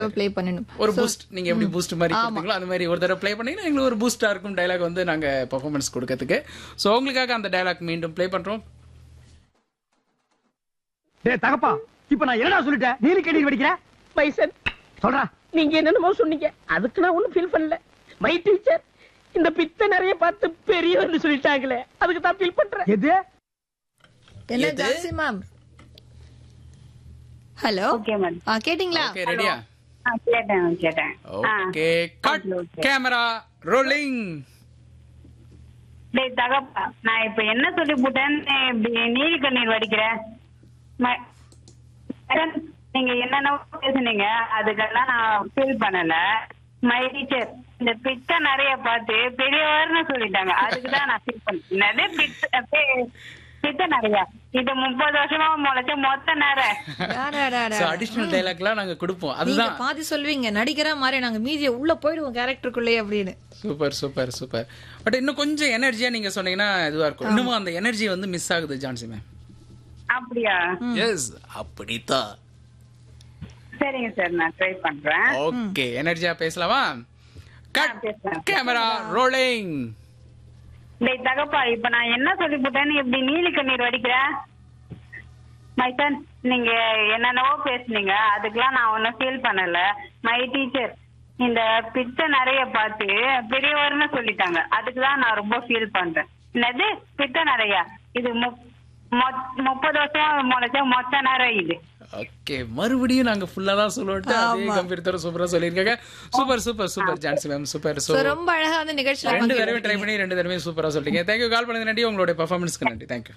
Play பண்ணணும் ஒரு boost நீங்க எப்படி பூஸ்ட் மாதிரி கொடுத்தீங்களோ அந்த மாதிரி ஒரு தடவை ப்ளே பண்ணீங்கன்னா எங்களுக்கு ஒரு பூஸ்டா இருக்கும் டைலாக் வந்து நாங்க பெர்ஃபார்மன்ஸ் கொடுக்கறதுக்கு சோ உங்களுக்காக அந்த டைலாக் மீண்டும் ப்ளே பண்றோம் டேய் தகப்பா இப்ப நான் என்னடா சொல்லிட்டேன் நீலி கண்ணீர் வடிக்கிற பைசன் சொல்றா நீங்க என்னென்னமோ சொன்னீங்க அதுக்கு நான் ஒண்ணும் ஃபீல் பண்ணல மை டீச்சர் இந்த பித்த நிறைய பார்த்து பெரியவர்னு சொல்லிட்டாங்களே அதுக்கு தான் ஃபீல் பண்றேன் எது என்ன எது? Jhansi ma'am hello okay madam கேட்டிங்களா ஓகே ரெடியா ஆ கேட்டேன் கேட்டேன் ஆ. Okay cut Okay, okay. Camera rolling டேய் தகப்பா நான் இப்ப என்ன சொல்லி போட்டேன்னு இப்படி நீலி கண்ணீர் வடிக்கிற ம- மேடம், நீங்க என்னென்ன பேசுனீங்க அதுக்கெல்லாம் நான் ஃபீல் பண்ணல மை டீச்சர் இந்த பித்த நிறைய பார்த்து பெரியவர்னு சொல்லிட்டாங்க அதுக்கு தான் நான் ஃபீல் பண்ணேன் என்னது பித்த பே- பித்த நிறைய இது முப்பது வருஷமா முளைச்ச மொத்த நேர அடாடாடா. சோ அடிஷனல் டைலாக்லாம் நாங்க கொடுப்போம் நீங்க அதுதான் பாதி சொல்வீங்க நடிக்கிற மாதிரி நாங்க மீதிய உள்ள போயிடுவோம் கேரக்டருக்குள்ளே அப்படின்னு சூப்பர் சூப்பர் சூப்பர் பட் இன்னும் கொஞ்சம் எனர்ஜியா நீங்க சொன்னீங்கன்னா இதுவா இருக்கும் இன்னமும் அந்த எனர்ஜி வந்து மிஸ் ஆகுது ஜான்சி மேம் அப்படியா எஸ் அப்படித்தான் சரிங்க சார் நான் ட்ரை பண்றேன் ஓகே எனர்ஜியா பேசலாமா கட் பேசலாம். கேமரா ரோலிங் டேய் தகப்பா இப்ப நான் என்ன சொல்லி போட்டேன்னு இப்படி நீலி கண்ணீர் வடிக்கிற மைசன் நீங்க என்னென்னவோ பேசுனீங்க அதுக்கெல்லாம் நான் ஒன்னும் ஃபீல் பண்ணல மை டீச்சர் இந்த பிச்சை நிறைய பார்த்து பெரியவர்னு சொல்லிட்டாங்க அதுக்கு தான் நான் ரொம்ப ஃபீல் பண்றேன் என்னது பித்த நிறைய இது முப்- மொத்- முப்பது வருஷம் முளைச்ச மொத்த நேரம் இது ஓகே மறுபடியும் நாங்க ஃபுல்லா தான் சொல்லிட்டு அதே கம்பீரத்தோட சூப்பரா சொல்லியிருக்காங்க super super super Jhansi ma'am super So, so ரொம்ப அழகா வந்து நிகழ்ச்சியில ரெண்டு தடவை பங்கெடுத்தீங்க. ட்ரை பண்ணி ரெண்டு தடவை சூப்பரா சொல்லிட்டீங்க தேங்க்யூ கால் பண்ணது நன்றி உங்களுடைய பெர்ஃபார்மன்ஸ்க்கு நன்றி தேங்க்யூ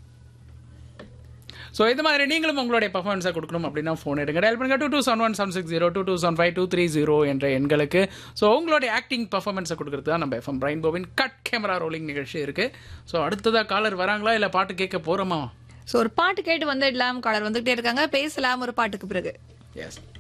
ஸோ இந்த மாதிரி நீங்களும் உங்களுடைய பர்ஃபார்மன்ஸை கொடுக்கணும் அப்படின்னா ஃபோன் எடுங்க டயல் பண்ணுங்க two two seven one seven six zero two two seven five two three zero என்ற எண்களுக்கு ஸோ உங்களுடைய ஆக்டிங் பர்ஃபார்மன்ஸை கொடுக்கறது தான் நம்ம எஃப்எம் பிரைன் போவின் கட் கேமரா ரோலிங் நிகழ்ச்சி இருக்கு ஸோ அடுத்ததா காலர் வராங்களா இல்லை பாட்டு கேட்க போறோமா So, ஒரு பாட்டு கேட்டு வந்துடலாம் காலர் வந்துகிட்டே இருக்காங்க பேசலாம் ஒரு பாட்டுக்கு பிறகு எஸ்